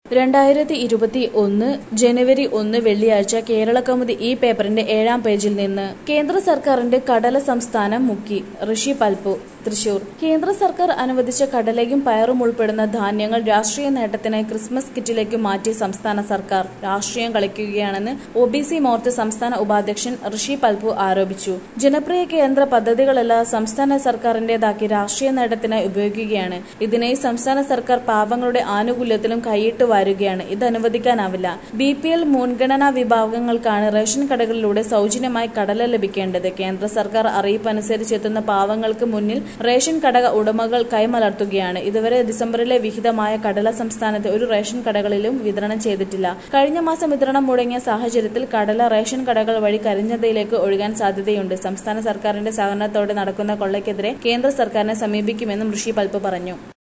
രണ്ടായിരത്തി ഇരുപത്തി ഒന്ന് ജനുവരി ഒന്ന് വെള്ളിയാഴ്ച കേരള കൗമുദി ഈ പേപ്പറിന്റെ ഏഴാം പേജിൽ നിന്ന് കേന്ദ്ര സർക്കാരിന്റെ കടല സംസ്ഥാനം മുക്കി ഋഷി പൽപു തൃശൂർ കേന്ദ്ര സർക്കാർ അനുവദിച്ച കടലയും പയറും ഉൾപ്പെടുന്ന ധാന്യങ്ങൾ രാഷ്ട്രീയ നേട്ടത്തിനായി ക്രിസ്മസ് കിറ്റിലേക്ക് മാറ്റി സംസ്ഥാന സർക്കാർ രാഷ്ട്രീയം കളിക്കുകയാണെന്ന് ഒ ബി സി മോർച്ച സംസ്ഥാന ഉപാധ്യക്ഷൻ ഋഷി പൽപു ആരോപിച്ചു ജനപ്രിയ കേന്ദ്ര പദ്ധതികളെല്ലാം സംസ്ഥാന സർക്കാരിന്റേതാക്കി രാഷ്ട്രീയ നേട്ടത്തിനായി ഉപയോഗിക്കുകയാണ് ഇതിനായി സംസ്ഥാന സർക്കാർ പാവങ്ങളുടെ ആനുകൂല്യത്തിലും കൈയിട്ട് വാരുകയാണ് ഇത് അനുവദിക്കാനാവില്ല ബി പി എൽ മുൻഗണനാ വിഭാഗങ്ങൾക്കാണ് റേഷൻ കടകളിലൂടെ സൗജന്യമായി കടല ലഭിക്കേണ്ടത് കേന്ദ്ര സർക്കാർ അറിയിപ്പ് അനുസരിച്ച് എത്തുന്ന പാവങ്ങൾക്ക് മുന്നിൽ റേഷൻ കടക ഉടമകൾ കൈമലർത്തുകയാണ് ഇതുവരെ ഡിസംബറിലെ വിഹിതമായ കടല സംസ്ഥാനത്തെ ഒരു റേഷൻ കടകളിലും വിതരണം ചെയ്തിട്ടില്ല കഴിഞ്ഞ മാസം വിതരണം മുടങ്ങിയ സാഹചര്യത്തിൽ കടല റേഷൻ കടകൾ വഴി കരിഞ്ഞതയിലേക്ക് ഒഴുകാൻ സാധ്യതയുണ്ട് സംസ്ഥാന സർക്കാരിന്റെ സഹകരണത്തോടെ നടക്കുന്ന കൊള്ളയ്ക്കെതിരെ കേന്ദ്ര സർക്കാരിനെ സമീപിക്കുമെന്നും ഋഷി പൽപ്പ് പറഞ്ഞു